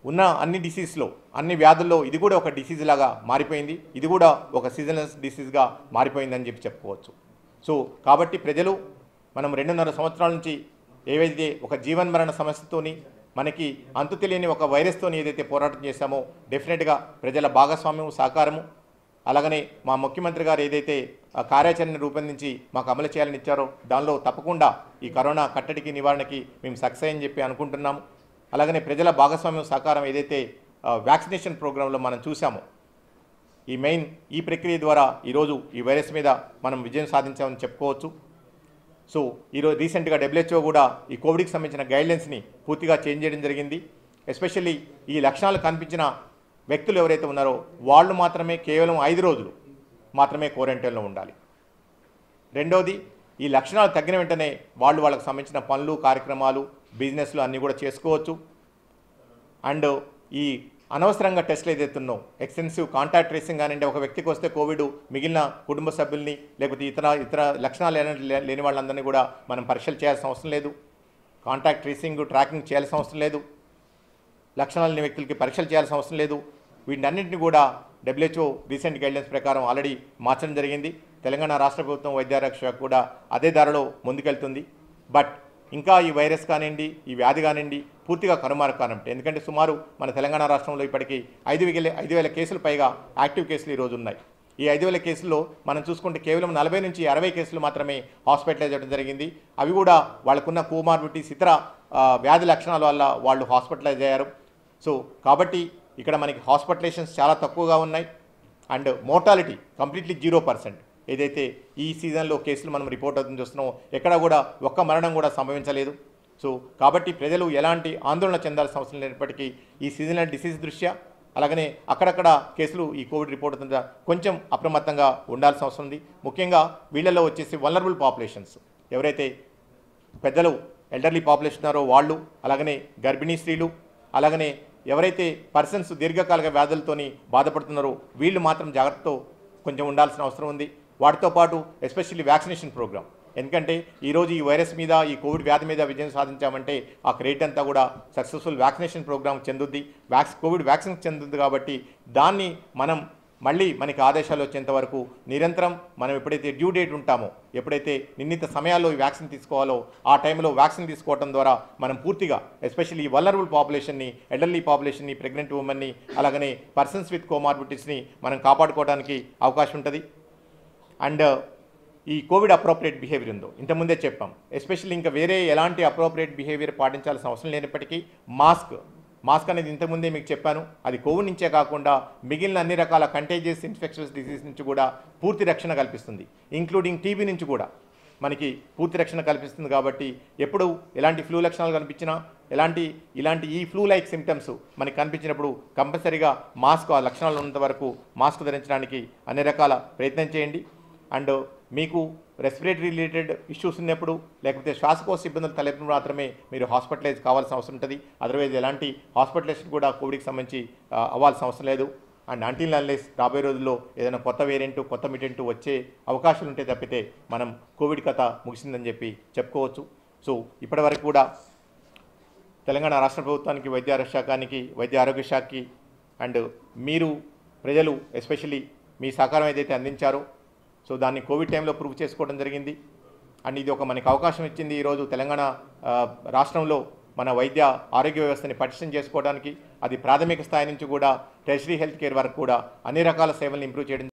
ఉన్న అన్ని డిసీజ్లో అన్ని వ్యాధుల్లో ఇది కూడా ఒక డిసీజ్ లాగా మారిపోయింది ఇది కూడా ఒక సీజనల్ డిసీజ్గా మారిపోయిందని చెప్పి చెప్పుకోవచ్చు సో కాబట్టి ప్రజలు మనం రెండున్నర సంవత్సరాల నుంచి ఏవైతే ఒక జీవన్ మరణ సమస్యతోని మనకి అంతు తెలియని ఒక వైరస్తోని ఏదైతే పోరాటం చేశామో డెఫినెట్గా ప్రజల భాగస్వామ్యం సహకారము అలాగనే మా ముఖ్యమంత్రి గారు ఏదైతే ఆ కార్యాచరణ రూపొందించి మాకు అమలు చేయాలని ఇచ్చారో దానిలో తప్పకుండా ఈ కరోనా కట్టడికి నివారణకి మేము సక్సెస్ అని చెప్పి అనుకుంటున్నాము అలాగనే ప్రజల భాగస్వామ్యం సహకారం ఏదైతే ఆ, వ్యాక్సినేషన్ ప్రోగ్రాంలో మనం చూసామో ఈ మెయిన్ ఈ ప్రక్రియ ద్వారా ఈరోజు ఈ వైరస్ మీద మనం విజయం సాధించామని చెప్పుకోవచ్చు సో ఈరోజు రీసెంట్గా డబ్ల్యూహెచ్ఓ కూడా ఈ కోవిడ్కి సంబంధించిన గైడ్లైన్స్ని పూర్తిగా చేంజ్ చేయడం జరిగింది ఎస్పెషల్లీ ఈ లక్షణాలు కనిపించిన వ్యక్తులు ఎవరైతే ఉన్నారో వాళ్ళు మాత్రమే కేవలం ఐదు రోజులు మాత్రమే క్వారంటైన్లో ఉండాలి రెండవది ఈ లక్షణాలు తగ్గిన వెంటనే వాళ్ళు వాళ్ళకి సంబంధించిన పనులు కార్యక్రమాలు బిజినెస్లు అన్నీ కూడా చేసుకోవచ్చు అండ్ ఈ అనవసరంగా టెస్ట్లు ఏదైతే ఉన్నో ఎక్స్టెన్సివ్ కాంటాక్ట్ ట్రేసింగ్ కానివ్వండి ఒక వ్యక్తికి వస్తే కోవిడ్ మిగిలిన కుటుంబ సభ్యుల్ని లేకపోతే ఇతర ఇతర లక్షణాలు లేని లేని వాళ్ళందరినీ కూడా మనం పరీక్షలు చేయాల్సిన అవసరం లేదు కాంటాక్ట్ ట్రేసింగ్ ట్రాకింగ్ చేయాల్సిన అవసరం లేదు లక్షణాలు లేని వ్యక్తులకి పరీక్షలు చేయాల్సిన అవసరం లేదు వీటన్నింటిని కూడా డబ్ల్యూహెచ్ఓ రీసెంట్ గైడ్లైన్స్ ప్రకారం ఆల్రెడీ మార్చడం జరిగింది తెలంగాణ రాష్ట్ర ప్రభుత్వం వైద్యారక్ష శాఖ కూడా అదే దారిలో ముందుకెళ్తుంది బట్ ఇంకా ఈ వైరస్ కానివ్వండి ఈ వ్యాధి కానివ్వండి పూర్తిగా కనుమారు కానంటే ఎందుకంటే సుమారు మన తెలంగాణ రాష్ట్రంలో ఇప్పటికీ ఐదు వేల ఐదు వేల కేసులు పైగా యాక్టివ్ కేసులు ఈరోజు ఉన్నాయి ఈ ఐదు వేల కేసుల్లో మనం చూసుకుంటే కేవలం నలభై నుంచి అరవై కేసులు మాత్రమే హాస్పిటలైజ్ అవ్వడం జరిగింది అవి కూడా వాళ్ళకున్న కోమార్బిటీస్ ఇతర ఆ, వ్యాధి లక్షణాల వల్ల వాళ్ళు హాస్పిటలైజ్ అయ్యారు సో కాబట్టి ఇక్కడ మనకి హాస్పిటలైజేషన్స్ చాలా తక్కువగా ఉన్నాయి and mortality completely zero percent ఏదైతే ఈ సీజన్లో కేసులు మనం రిపోర్ట్ అవుతుంది చూస్తున్నామో ఎక్కడ కూడా ఒక్క మరణం కూడా సంభవించలేదు సో కాబట్టి ప్రజలు ఎలాంటి ఆందోళన చెందాల్సిన అవసరం లేనప్పటికీ ఈ సీజనల్ డిసీజ్ దృష్ట్యా అలాగనే అక్కడక్కడ కేసులు ఈ కోవిడ్ రిపోర్ట్ అవుతుందా కొంచెం అప్రమత్తంగా ఉండాల్సిన అవసరం ఉంది ముఖ్యంగా వీళ్ళలో వచ్చేసి వలనరబుల్ పాపులేషన్స్ ఎవరైతే పెద్దలు ఎల్డర్లీ పాపులేషన్ ఉన్నారో వాళ్ళు అలాగనే గర్భిణీ స్త్రీలు అలాగనే ఎవరైతే పర్సన్స్ దీర్ఘకాలిక వ్యాధులతోని బాధపడుతున్నారో వీళ్ళు మాత్రం జాగ్రత్తతో కొంచెం ఉండాల్సిన అవసరం ఉంది వాటితో పాటు ఎస్పెషల్లీ వ్యాక్సినేషన్ ప్రోగ్రామ్ ఎందుకంటే ఈరోజు ఈ వైరస్ మీద ఈ కోవిడ్ వ్యాధి మీద విజయం సాధించామంటే ఆ క్రెడిట్ అంతా కూడా సక్సెస్ఫుల్ వ్యాక్సినేషన్ ప్రోగ్రామ్ చెందుద్ది వ్యాక్స్ కోవిడ్ వ్యాక్సిన్ చెందుద్ది కాబట్టి దాన్ని మనం మళ్ళీ మనకి ఆదేశాలు వచ్చేంత వరకు నిరంతరం మనం ఎప్పుడైతే డ్యూ డేట్ ఉంటామో ఎప్పుడైతే నిర్ణీత సమయాల్లో ఈ వ్యాక్సిన్ తీసుకోవాలో ఆ టైంలో వ్యాక్సిన్ తీసుకోవడం ద్వారా మనం పూర్తిగా ఎస్పెషల్లీ ఈ వలరబుల్ పాపులేషన్ని ఎల్డర్లీ పాపులేషన్ని ప్రెగ్నెంట్ ఉమెన్ని అలాగనే పర్సన్స్ విత్ కోమార్బిటీస్ని మనం కాపాడుకోవడానికి అవకాశం ఉంటుంది అండ్ ఈ కోవిడ్ అప్రోప్రియేట్ బిహేవియర్ ఉందో ఇంతకుముందే చెప్పాం ఎస్పెషల్లీ ఇంకా వేరే ఎలాంటి అప్రోప్రియేట్ బిహేవియర్ పాటించాల్సిన అవసరం లేనప్పటికీ మాస్క్ మాస్క్ అనేది ఇంతకుముందే మీకు చెప్పాను అది కోవిడ్ నుంచే కాకుండా మిగిలిన అన్ని రకాల కంటేజియస్ ఇన్ఫెక్షన్స్ డిసీజ్ నుంచి కూడా పూర్తి రక్షణ కల్పిస్తుంది ఇంక్లూడింగ్ టీబీ నుంచి కూడా మనకి పూర్తి రక్షణ కల్పిస్తుంది కాబట్టి ఎప్పుడు ఎలాంటి ఫ్లూ లక్షణాలు కనిపించినా ఎలాంటి ఇలాంటి ఈ ఫ్లూ లైక్ సిమ్టమ్స్ మనకి కనిపించినప్పుడు కంపల్సరీగా మాస్క్ ఆ లక్షణాలు ఉన్నంత వరకు మాస్క్ ధరించడానికి అన్ని రకాల ప్రయత్నం చేయండి అండ్ మీకు రెస్పిరేటరీ రిలేటెడ్ ఇష్యూస్ ఉన్నప్పుడు లేకపోతే శ్వాసకోశ ఇబ్బందులు తలెప్పినప్పుడు మాత్రమే మీరు హాస్పిటలైజ్ కావాల్సిన అవసరం ఉంటుంది అదర్వైజ్ ఎలాంటి హాస్పిటలైజేషన్ కూడా కోవిడ్కి సంబంధించి ఆ, అవ్వాల్సిన అవసరం లేదు అండ్ అంటిల్ అన్లెస్ రాబోయే రోజుల్లో ఏదైనా కొత్త వేరియంట్ కొత్త మిటెంట్ వచ్చే అవకాశాలు ఉంటే తప్పితే మనం కోవిడ్ కథ ముగిసిందని చెప్పి చెప్పుకోవచ్చు సో ఇప్పటివరకు కూడా తెలంగాణ రాష్ట్ర ప్రభుత్వానికి వైద్య ఆరోగ్య శాఖానికి వైద్య ఆరోగ్య శాఖకి అండ్ మీరు ప్రజలు ఎస్పెషల్లీ మీ సహకారం ఏదైతే అందించారో సో దాన్ని కోవిడ్ టైంలో ప్రూవ్ చేసుకోవడం జరిగింది అండ్ ఇది ఒక మనకి అవకాశం ఇచ్చింది ఈరోజు తెలంగాణ ఆ, రాష్ట్రంలో మన వైద్య ఆరోగ్య వ్యవస్థని పటిష్టం చేసుకోవడానికి అది ప్రాథమిక స్థాయి నుంచి కూడా టెరిటరీ హెల్త్ కేర్ వరకు కూడా అన్ని రకాల సేవలను ఇంప్రూవ్ చేయడం